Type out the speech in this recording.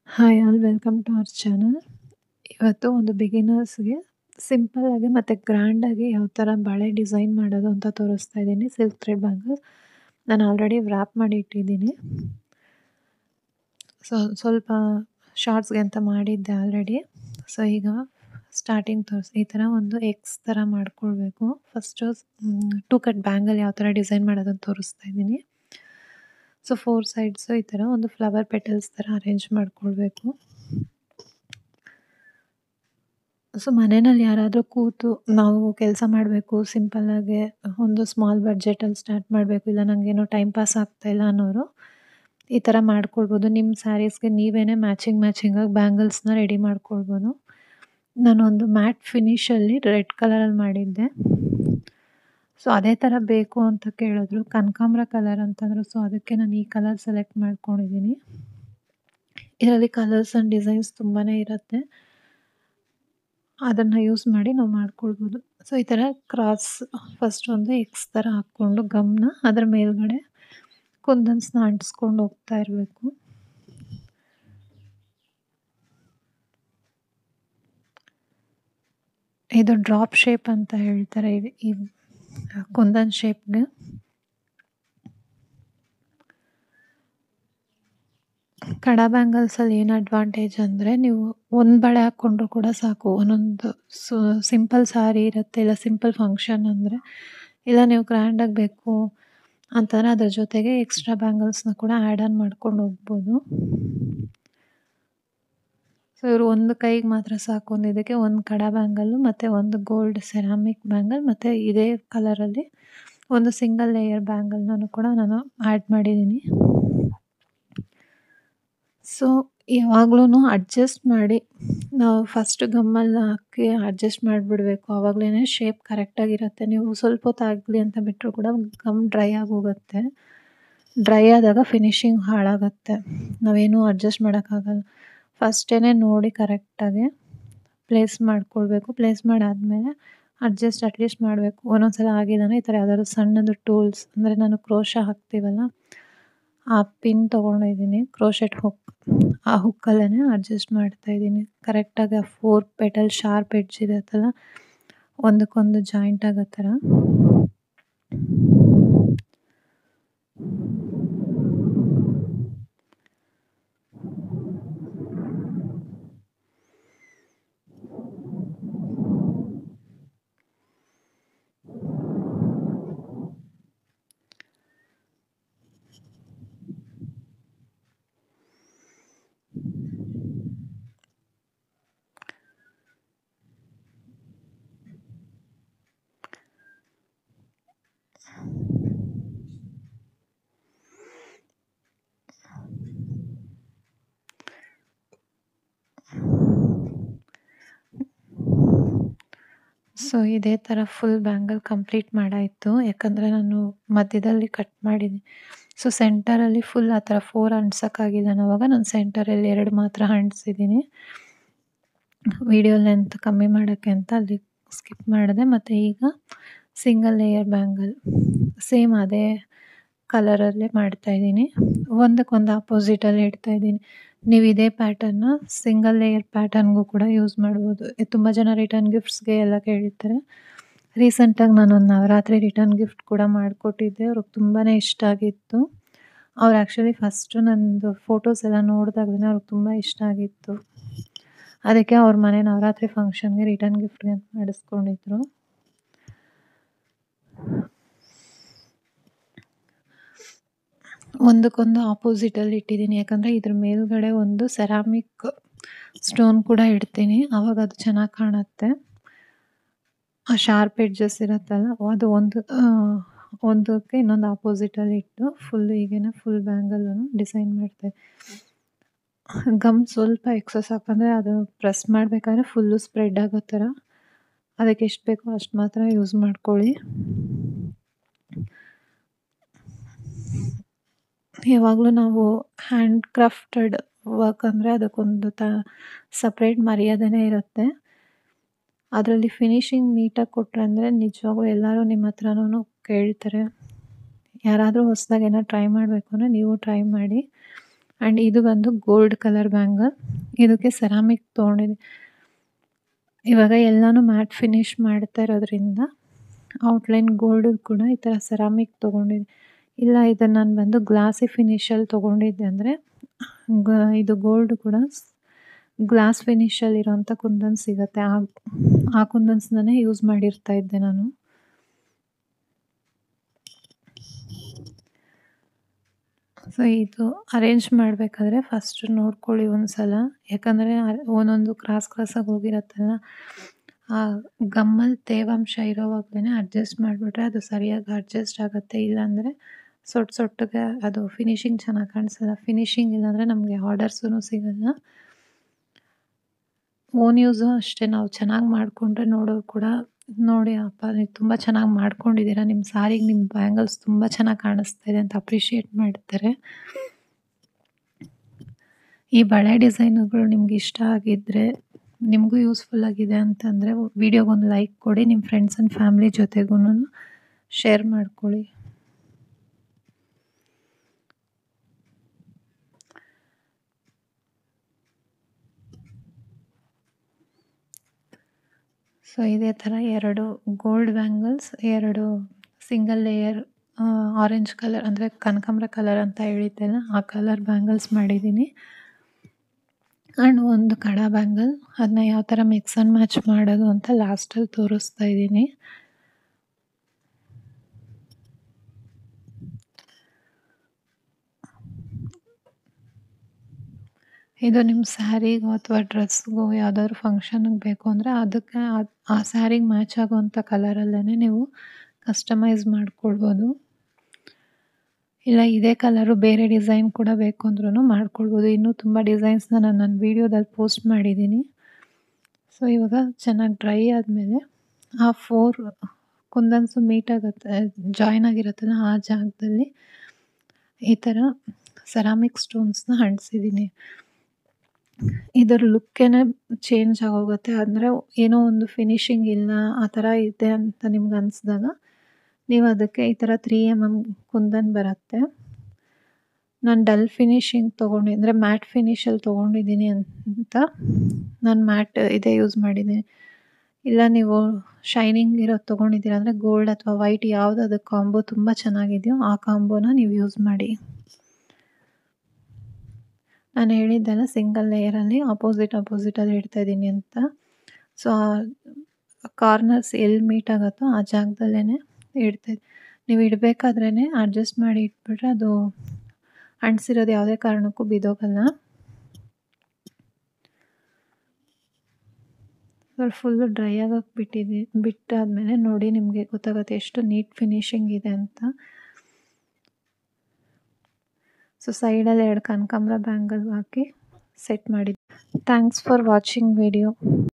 hi all welcome to our channel ಇವತ್ತು ಒಂದು ಬಿಗಿನರ್ಸ್ಗೆ simple ಆಗಿ ಮತ್ತು ಗ್ರ್ಯಾಂಡಾಗಿ ಯಾವ ಥರ ಬಳೆ ಡಿಸೈನ್ ಮಾಡೋದು ಅಂತ ತೋರಿಸ್ತಾ ಇದ್ದೀನಿ ಸಿಲ್ಕ್ ಥ್ರೆಡ್ ಬ್ಯಾಂಗಲ್ಸ್ ನಾನು ಆಲ್ರೆಡಿ ವ್ರ್ಯಾಪ್ ಮಾಡಿ ಇಟ್ಟಿದ್ದೀನಿ ಸೊ ಸ್ವಲ್ಪ ಶಾರ್ಟ್ಸ್ಗೆ ಅಂತ ಮಾಡಿದ್ದೆ ಆಲ್ರೆಡಿ ಸೊ ಈಗ ಸ್ಟಾರ್ಟಿಂಗ್ ತೋರಿಸಿ ಈ ಥರ ಒಂದು ಎಕ್ಸ್ ಥರ ಮಾಡ್ಕೊಳ್ಬೇಕು ಫಸ್ಟು ಟೂ ಕಟ್ ಬ್ಯಾಂಗಲ್ ಯಾವ ಥರ ಡಿಸೈನ್ ಮಾಡೋದಂತ ತೋರಿಸ್ತಾ ಇದ್ದೀನಿ ಸೊ ಫೋರ್ ಸೈಡ್ಸು ಈ ಥರ ಒಂದು ಫ್ಲವರ್ ಪೆಟಲ್ಸ್ ಥರ ಅರೇಂಜ್ ಮಾಡ್ಕೊಳ್ಬೇಕು ಸೊ ಮನೆಯಲ್ಲಿ ಯಾರಾದರೂ ಕೂತು ನಾವು ಕೆಲಸ ಮಾಡಬೇಕು ಸಿಂಪಲ್ಲಾಗಿ ಒಂದು ಸ್ಮಾಲ್ ಬಡ್ಜೆಟಲ್ಲಿ ಸ್ಟಾರ್ಟ್ ಮಾಡಬೇಕು ಇಲ್ಲ ನನಗೇನೋ ಟೈಮ್ ಪಾಸ್ ಆಗ್ತಾಯಿಲ್ಲ ಅನ್ನೋರು ಈ ಥರ ಮಾಡ್ಕೊಳ್ಬೋದು ನಿಮ್ಮ ಸ್ಯಾರೀಸ್ಗೆ ನೀವೇ ಮ್ಯಾಚಿಂಗ್ ಮ್ಯಾಚಿಂಗಾಗಿ ಬ್ಯಾಂಗಲ್ಸ್ನ ರೆಡಿ ಮಾಡ್ಕೊಳ್ಬೋದು ನಾನೊಂದು ಮ್ಯಾಟ್ ಫಿನಿಷಲ್ಲಿ ರೆಡ್ ಕಲರಲ್ಲಿ ಮಾಡಿದ್ದೆ ಸೊ ಅದೇ ಥರ ಬೇಕು ಅಂತ ಕೇಳಿದ್ರು ಕನಕಾಂಬ್ರ ಕಲರ್ ಅಂತಂದರು ಸೊ ಅದಕ್ಕೆ ನಾನು ಈ ಕಲರ್ ಸೆಲೆಕ್ಟ್ ಮಾಡ್ಕೊಂಡಿದ್ದೀನಿ ಇದರಲ್ಲಿ ಕಲರ್ಸ್ ಆ್ಯಂಡ್ ಡಿಸೈನ್ಸ್ ತುಂಬಾ ಇರುತ್ತೆ ಅದನ್ನು ಯೂಸ್ ಮಾಡಿ ನಾವು ಮಾಡ್ಕೊಳ್ಬೋದು ಸೊ ಈ ಥರ ಕ್ರಾಸ್ ಫಸ್ಟ್ ಒಂದು ಎಕ್ಸ್ ಥರ ಹಾಕ್ಕೊಂಡು ಗಮ್ನ ಅದರ ಮೇಲ್ಗಡೆ ಕುಂದನ್ಸ್ನ ಅಂಟಿಸ್ಕೊಂಡು ಹೋಗ್ತಾ ಇರಬೇಕು ಇದು ಡ್ರಾಪ್ ಶೇಪ್ ಅಂತ ಹೇಳ್ತಾರೆ ಈ ಕುಂದನ್ ಶೇಪ್ಗೆ ಕಡ ಬ್ಯಾಂಗಲ್ಸಲ್ಲಿ ಏನು ಅಡ್ವಾಂಟೇಜ್ ಅಂದರೆ ನೀವು ಒಂದು ಬಳೆ ಹಾಕ್ಕೊಂಡ್ರು ಕೂಡ ಸಾಕು ಒಂದೊಂದು ಸು ಸಿಂಪಲ್ ಸಾರಿ ಇರುತ್ತೆ ಇಲ್ಲ ಸಿಂಪಲ್ ಫಂಕ್ಷನ್ ಅಂದರೆ ಇಲ್ಲ ನೀವು ಗ್ರ್ಯಾಂಡಾಗಿ ಬೇಕು ಅಂತಂದರೆ ಅದ್ರ ಜೊತೆಗೆ ಎಕ್ಸ್ಟ್ರಾ ಬ್ಯಾಂಗಲ್ಸ್ನ ಕೂಡ ಆ್ಯಡ್ ಆನ್ ಮಾಡ್ಕೊಂಡು ಹೋಗ್ಬೋದು ಸೊ ಇವರು ಒಂದು ಕೈಗೆ ಮಾತ್ರ ಸಾಕು ಒಂದು ಇದಕ್ಕೆ ಒಂದು ಕಡ ಬ್ಯಾಂಗಲ್ಲು ಮತ್ತು ಒಂದು ಗೋಲ್ಡ್ ಸೆರಾಮಿಕ್ ಬ್ಯಾಂಗಲ್ ಮತ್ತು ಇದೇ ಕಲರಲ್ಲಿ ಒಂದು ಸಿಂಗಲ್ ಲೇಯರ್ ಬ್ಯಾಂಗಲ್ನೂ ಕೂಡ ನಾನು ಆ್ಯಡ್ ಮಾಡಿದ್ದೀನಿ ಸೊ ಯಾವಾಗ್ಲೂ ಅಡ್ಜಸ್ಟ್ ಮಾಡಿ ನಾವು ಫಸ್ಟ್ ಗಮ್ಮಲ್ಲಿ ಹಾಕಿ ಅಡ್ಜಸ್ಟ್ ಮಾಡಿಬಿಡ್ಬೇಕು ಆವಾಗಲೇ ಶೇಪ್ ಕರೆಕ್ಟಾಗಿರುತ್ತೆ ನೀವು ಸ್ವಲ್ಪ ಹೊತ್ತು ಆಗಲಿ ಅಂತ ಬಿಟ್ಟರು ಕೂಡ ಗಮ್ ಡ್ರೈ ಆಗೋಗುತ್ತೆ ಡ್ರೈ ಆದಾಗ ಫಿನಿಶಿಂಗ್ ಹಾಳಾಗುತ್ತೆ ನಾವೇನು ಅಡ್ಜಸ್ಟ್ ಮಾಡೋಕ್ಕಾಗಲ್ಲ ಫಸ್ಟೇ ನೋಡಿ ಕರೆಕ್ಟಾಗಿ ಪ್ಲೇಸ್ ಮಾಡ್ಕೊಳ್ಬೇಕು ಪ್ಲೇಸ್ ಮಾಡಾದಮೇಲೆ ಅಡ್ಜಸ್ಟ್ ಅಟ್ಲೀಸ್ಟ್ ಮಾಡಬೇಕು ಒಂದೊಂದು ಸಲ ಆಗಿದ್ದಾನೆ ಈ ಥರ ಯಾವ್ದಾದ್ರು ಸಣ್ಣದು ಟೂಲ್ಸ್ ಅಂದರೆ ನಾನು ಕ್ರೋಶ ಹಾಕ್ತೀವಲ್ಲ ಆ ಪಿನ್ ತೊಗೊಂಡಿದ್ದೀನಿ ಕ್ರೋಶೆಟ್ ಹುಕ್ ಆ ಹುಕ್ಕಲ್ಲೇ ಅಡ್ಜಸ್ಟ್ ಮಾಡ್ತಾಯಿದ್ದೀನಿ ಕರೆಕ್ಟಾಗಿ ಆ ಫೋರ್ ಪೆಟಲ್ ಶಾರ್ಪ್ ಎಡ್ಜ್ ಇರುತ್ತಲ್ಲ ಒಂದಕ್ಕೊಂದು ಜಾಯಿಂಟ್ ಆಗೋ ಥರ ಸೊ ಇದೇ ಥರ ಫುಲ್ ಬ್ಯಾಂಗಲ್ ಕಂಪ್ಲೀಟ್ ಮಾಡಾಯಿತು ಯಾಕಂದರೆ ನಾನು ಮಧ್ಯದಲ್ಲಿ ಕಟ್ ಮಾಡಿದ್ದೀನಿ ಸೊ ಸೆಂಟರಲ್ಲಿ ಫುಲ್ ಆ ಥರ ಫೋರ್ ಅಂಟ್ಸೋಕ್ಕಾಗಿಲ್ಲ ಅವಾಗ ನಾನು ಸೆಂಟರಲ್ಲಿ ಎರಡು ಮಾತ್ರ ಅಂಟಿಸಿದ್ದೀನಿ ವಿಡಿಯೋ ಲೆಂತ್ ಕಮ್ಮಿ ಮಾಡೋಕ್ಕೆ ಅಂತ ಅಲ್ಲಿ ಸ್ಕಿಪ್ ಮಾಡಿದೆ ಮತ್ತು ಈಗ ಸಿಂಗಲ್ ಲೇಯರ್ ಬ್ಯಾಂಗಲ್ ಸೇಮ್ ಅದೇ ಕಲರಲ್ಲೇ ಮಾಡ್ತಾಯಿದ್ದೀನಿ ಒಂದಕ್ಕೊಂದು ಆಪೋಸಿಟಲ್ಲಿ ಇಡ್ತಾಯಿದ್ದೀನಿ ನೀವು ಇದೇ ಪ್ಯಾಟರ್ನ ಸಿಂಗಲ್ ಲೇಯರ್ ಪ್ಯಾಟರ್ನ್ಗೂ ಕೂಡ ಯೂಸ್ ಮಾಡ್ಬೋದು ತುಂಬ ಜನ ರಿಟರ್ನ್ ಗಿಫ್ಟ್ಸ್ಗೆ ಎಲ್ಲ ಕೇಳಿರ್ತಾರೆ ರೀಸೆಂಟಾಗಿ ನಾನೊಂದು ನವರಾತ್ರಿ ರಿಟರ್ನ್ ಗಿಫ್ಟ್ ಕೂಡ ಮಾಡಿಕೊಟ್ಟಿದ್ದೆ ಅವ್ರಿಗೆ ತುಂಬಾ ಇಷ್ಟ ಆಗಿತ್ತು ಅವ್ರು ಆ್ಯಕ್ಚುಲಿ ಫಸ್ಟು ನನ್ನದು ಫೋಟೋಸ್ ಎಲ್ಲ ನೋಡಿದಾಗಲೇ ಅವ್ರಿಗೆ ತುಂಬ ಇಷ್ಟ ಆಗಿತ್ತು ಅದಕ್ಕೆ ಅವ್ರ ಮನೆ ನವರಾತ್ರಿ ಫಂಕ್ಷನ್ಗೆ ರಿಟರ್ನ್ ಗಿಫ್ಟ್ಗೆ ಅಂತ ಮಾಡಿಸ್ಕೊಂಡಿದ್ರು ಒಂದಕ್ಕೊಂದು ಆಪೋಸಿಟಲ್ಲಿ ಇಟ್ಟಿದ್ದೀನಿ ಯಾಕಂದರೆ ಇದ್ರ ಮೇಲ್ಗಡೆ ಒಂದು ಸೆರಾಮಿಕ್ ಸ್ಟೋನ್ ಕೂಡ ಇಡ್ತೀನಿ ಆವಾಗ ಅದು ಚೆನ್ನಾಗಿ ಕಾಣುತ್ತೆ ಆ ಶಾರ್ಪ್ ಎಡ್ಜಸ್ ಇರುತ್ತಲ್ಲ ಅದು ಒಂದು ಒಂದಕ್ಕೆ ಇನ್ನೊಂದು ಆಪೋಸಿಟಲ್ಲಿ ಇಟ್ಟು ಫುಲ್ ಈಗೇನೆ ಫುಲ್ ಬ್ಯಾಂಗಲನ್ನು ಡಿಸೈನ್ ಮಾಡ್ತೇವೆ ಗಮ್ ಸ್ವಲ್ಪ ಎಕ್ಸಸ್ ಹಾಕಂದರೆ ಅದು ಪ್ರೆಸ್ ಮಾಡಬೇಕಾದ್ರೆ ಫುಲ್ಲು ಸ್ಪ್ರೆಡ್ ಆಗೋ ಥರ ಅದಕ್ಕೆ ಎಷ್ಟು ಬೇಕೋ ಅಷ್ಟು ಮಾತ್ರ ಯೂಸ್ ಮಾಡ್ಕೊಳ್ಳಿ ಯಾವಾಗಲೂ ನಾವು ಹ್ಯಾಂಡ್ ಕ್ರಾಫ್ಟೆಡ್ ವರ್ಕ್ ಅಂದರೆ ಅದಕ್ಕೊಂದು ತ ಸಪ್ರೇಟ್ ಮರ್ಯಾದೆನೇ ಇರುತ್ತೆ ಅದರಲ್ಲಿ ಫಿನಿಶಿಂಗ್ ನೀಟಾಗಿ ಕೊಟ್ಟರೆ ಅಂದರೆ ನಿಜವಾಗ್ಲೂ ಎಲ್ಲರೂ ನಿಮ್ಮ ಹತ್ರನೂ ಕೇಳ್ತಾರೆ ಯಾರಾದರೂ ಹೊಸದಾಗಿ ಏನೋ ಟ್ರೈ ಮಾಡಬೇಕು ಅಂದರೆ ನೀವು ಟ್ರೈ ಮಾಡಿ ಆ್ಯಂಡ್ ಇದು ಬಂದು ಗೋಲ್ಡ್ ಕಲರ್ ಬ್ಯಾಂಗಲ್ ಇದಕ್ಕೆ ಸೆರಾಮಿಕ್ ತೊಗೊಂಡಿದ್ದೆ ಇವಾಗ ಎಲ್ಲಾನು ಮ್ಯಾಟ್ ಫಿನಿಶ್ ಮಾಡ್ತಾ ಇರೋದ್ರಿಂದ ಔಟ್ಲೈನ್ ಗೋಲ್ಡ್ ಕೂಡ ಈ ಥರ ಸೆರಾಮಿಕ್ ತೊಗೊಂಡಿದ್ದೆ ಇಲ್ಲ ಇದನ್ನು ನಾನು ಬಂದು ಗ್ಲಾಸಿ ಫಿನಿಷಲ್ಲಿ ತೊಗೊಂಡಿದ್ದೆ ಅಂದರೆ ಇದು ಗೋಲ್ಡ್ ಕೂಡ ಗ್ಲಾಸ್ ಫಿನಿಷಲ್ಲಿ ಇರೋಂಥ ಕುಂದನ್ ಸಿಗುತ್ತೆ ಆ ಆ ಕುಂದನ್ಸ್ನೇ ಯೂಸ್ ಮಾಡಿರ್ತಾ ಇದ್ದೆ ನಾನು ಸೊ ಇದು ಅರೇಂಜ್ ಮಾಡಬೇಕಾದ್ರೆ ಫಸ್ಟ್ ನೋಡ್ಕೊಳ್ಳಿ ಒಂದು ಸಲ ಯಾಕಂದರೆ ಒಂದೊಂದು ಕ್ರಾಸ್ ಕ್ರಾಸಾಗಿ ಹೋಗಿರತ್ತಲ್ಲ ಆ ಗಮ್ಮಲ್ಲಿ ತೇವಾಂಶ ಇರೋವಾಗಲೇ ಅಡ್ಜಸ್ಟ್ ಮಾಡಿಬಿಟ್ರೆ ಅದು ಸರಿಯಾಗಿ ಅಡ್ಜಸ್ಟ್ ಆಗುತ್ತೆ ಇಲ್ಲಾಂದರೆ ಸೊಟ್ಟು ಸೊಟ್ಟಿಗೆ ಅದು ಫಿನಿಶಿಂಗ್ ಚೆನ್ನಾಗಿ ಕಾಣಿಸಲ್ಲ ಫಿನಿಶಿಂಗ್ ಇಲ್ಲಾಂದರೆ ನಮಗೆ ಆರ್ಡರ್ಸೂ ಸಿಗಲ್ಲ ಓನ್ ಯೂಸು ಅಷ್ಟೇ ನಾವು ಚೆನ್ನಾಗಿ ಮಾಡಿಕೊಂಡ್ರೆ ನೋಡೋರು ಕೂಡ ನೋಡಿ ಅಪ್ಪ ನೀವು ತುಂಬ ಚೆನ್ನಾಗಿ ಮಾಡ್ಕೊಂಡಿದ್ದೀರಾ ನಿಮ್ಮ ಸಾರಿಗೆ ನಿಮ್ಮ ಬ್ಯಾಂಗಲ್ಸ್ ತುಂಬ ಚೆನ್ನಾಗಿ ಕಾಣಿಸ್ತಾ ಇದೆ ಅಂತ ಅಪ್ರಿಷಿಯೇಟ್ ಮಾಡ್ತಾರೆ ಈ ಬಳೆ ಡಿಸೈನುಗಳು ನಿಮ್ಗೆ ಇಷ್ಟ ಆಗಿದ್ದರೆ ನಿಮಗೂ ಯೂಸ್ಫುಲ್ ಆಗಿದೆ ಅಂತಂದರೆ ವಿಡಿಯೋಗೊಂದು ಲೈಕ್ ಕೊಡಿ ನಿಮ್ಮ ಫ್ರೆಂಡ್ಸ್ ಆ್ಯಂಡ್ ಫ್ಯಾಮ್ಲಿ ಜೊತೆಗೂ ಶೇರ್ ಮಾಡ್ಕೊಳ್ಳಿ ಸೊ ಇದೇ ಥರ ಎರಡು ಗೋಲ್ಡ್ ಬ್ಯಾಂಗಲ್ಸ್ ಎರಡು ಸಿಂಗಲ್ ಲೇಯರ್ ಆರೆಂಜ್ ಕಲರ್ ಅಂದರೆ ಕನಕಾಂಬರ ಕಲರ್ ಅಂತ ಹೇಳಿದ್ದೆಲ್ಲ ಆ ಕಲರ್ ಬ್ಯಾಂಗಲ್ಸ್ ಮಾಡಿದ್ದೀನಿ ಆ್ಯಂಡ್ ಒಂದು ಕಡ ಬ್ಯಾಂಗಲ್ ಅದನ್ನ ಯಾವ ಥರ ಮಿಕ್ಸ್ ಆ್ಯಂಡ್ ಮ್ಯಾಚ್ ಮಾಡೋದು ಅಂತ ಲಾಸ್ಟಲ್ಲಿ ತೋರಿಸ್ತಾ ಇದ್ದೀನಿ ಇದು ನಿಮ್ಮ ಸ್ಯಾರಿಗೋ ಅಥವಾ ಡ್ರೆಸ್ಗೋ ಯಾವುದಾದ್ರು ಫಂಕ್ಷನ್ಗೆ ಬೇಕು ಅಂದರೆ ಅದಕ್ಕೆ ಆ ಸ್ಯಾರಿಗೆ ಮ್ಯಾಚ್ ಆಗೋವಂಥ ಕಲರಲ್ಲೇ ನೀವು ಕಸ್ಟಮೈಸ್ ಮಾಡ್ಕೊಳ್ಬೋದು ಇಲ್ಲ ಇದೇ ಕಲರು ಬೇರೆ ಡಿಸೈನ್ ಕೂಡ ಬೇಕು ಅಂದ್ರೂ ಮಾಡ್ಕೊಳ್ಬೋದು ಇನ್ನೂ ತುಂಬ ಡಿಸೈನ್ಸ್ನ ನಾನು ನನ್ನ ವೀಡಿಯೋದಲ್ಲಿ ಪೋಸ್ಟ್ ಮಾಡಿದ್ದೀನಿ ಸೊ ಇವಾಗ ಚೆನ್ನಾಗಿ ಡ್ರೈ ಆದಮೇಲೆ ಆ ಫೋರ್ ಕುಂದನ್ಸು ಮೀಟ್ ಆಗುತ್ತೆ ಜಾಯ್ನ್ ಆಗಿರುತ್ತಲ್ಲ ಆ ಜಾಗದಲ್ಲಿ ಈ ಥರ ಸೆರಾಮಿಕ್ ಸ್ಟೋನ್ಸ್ನ ಅಂಟಿಸಿದ್ದೀನಿ ಇದರ ಲುಕ್ಕೇನೆ ಚೇಂಜ್ ಆಗೋಗುತ್ತೆ ಅಂದರೆ ಏನೋ ಒಂದು ಫಿನಿಶಿಂಗ್ ಇಲ್ಲ ಆ ಥರ ಇದೆ ಅಂತ ನಿಮ್ಗೆ ಅನಿಸ್ದಾಗ ನೀವು ಅದಕ್ಕೆ ಈ ಥರ ತ್ರೀ ಎಮ್ ಎಮ್ ಕುಂದನ್ ಬರುತ್ತೆ ನಾನು ಡಲ್ ಫಿನಿಶಿಂಗ್ ತೊಗೊಂಡು ಅಂದರೆ ಮ್ಯಾಟ್ ಫಿನಿಷಲ್ಲಿ ತೊಗೊಂಡಿದ್ದೀನಿ ಅಂತ ನಾನು ಮ್ಯಾಟ್ ಇದೇ ಯೂಸ್ ಮಾಡಿದ್ದೀನಿ ಇಲ್ಲ ನೀವು ಶೈನಿಂಗ್ ಇರೋದು ತೊಗೊಂಡಿದ್ದೀರ ಅಂದರೆ ಗೋಲ್ಡ್ ಅಥವಾ ವೈಟ್ ಯಾವುದು ಅದಕ್ಕೆ ಕಾಂಬೋ ತುಂಬ ಚೆನ್ನಾಗಿದೆಯೋ ಆ ಕಾಂಬೋನ ನೀವು ಯೂಸ್ ಮಾಡಿ ನಾನು ಹೇಳಿದ್ದೆಲ್ಲ ಸಿಂಗಲ್ ಲೇಯರಲ್ಲಿ ಅಪೋಸಿಟ್ ಅಪೋಸಿಟಲ್ಲಿ ಇಡ್ತಾಯಿದ್ದೀನಿ ಅಂತ ಸೊ ಕಾರ್ನರ್ಸ್ ಎಲ್ಲಿ ಮೀಟ್ ಆಗುತ್ತೋ ಆ ಜಾಗದಲ್ಲೇ ಇಡ್ತಾ ನೀವು ಇಡಬೇಕಾದ್ರೇ ಅಡ್ಜಸ್ಟ್ ಮಾಡಿ ಇಟ್ಬಿಟ್ರೆ ಅದು ಅಂಟಿಸಿರೋದು ಯಾವುದೇ ಕಾರಣಕ್ಕೂ ಬಿದ್ದೋಗಲ್ಲ ಸ್ವಲ್ಪ ಫುಲ್ಲು ಡ್ರೈ ಆಗೋಕ್ಕೆ ಬಿಟ್ಟಿದ್ದಿ ಬಿಟ್ಟಾದಮೇಲೆ ನೋಡಿ ನಿಮಗೆ ಗೊತ್ತಾಗುತ್ತೆ ಎಷ್ಟು ನೀಟ್ ಫಿನಿಶಿಂಗ್ ಇದೆ ಅಂತ ಸೊ ಸೈಡಲ್ಲಿ ಎರಡು ಕನಕಾಂಬರ ಬ್ಯಾಂಗಲ್ ಹಾಕಿ ಸೆಟ್ ಮಾಡಿದ್ದೆ ಥ್ಯಾಂಕ್ಸ್ ಫಾರ್ ವಾಚಿಂಗ್ ವಿಡಿಯೋ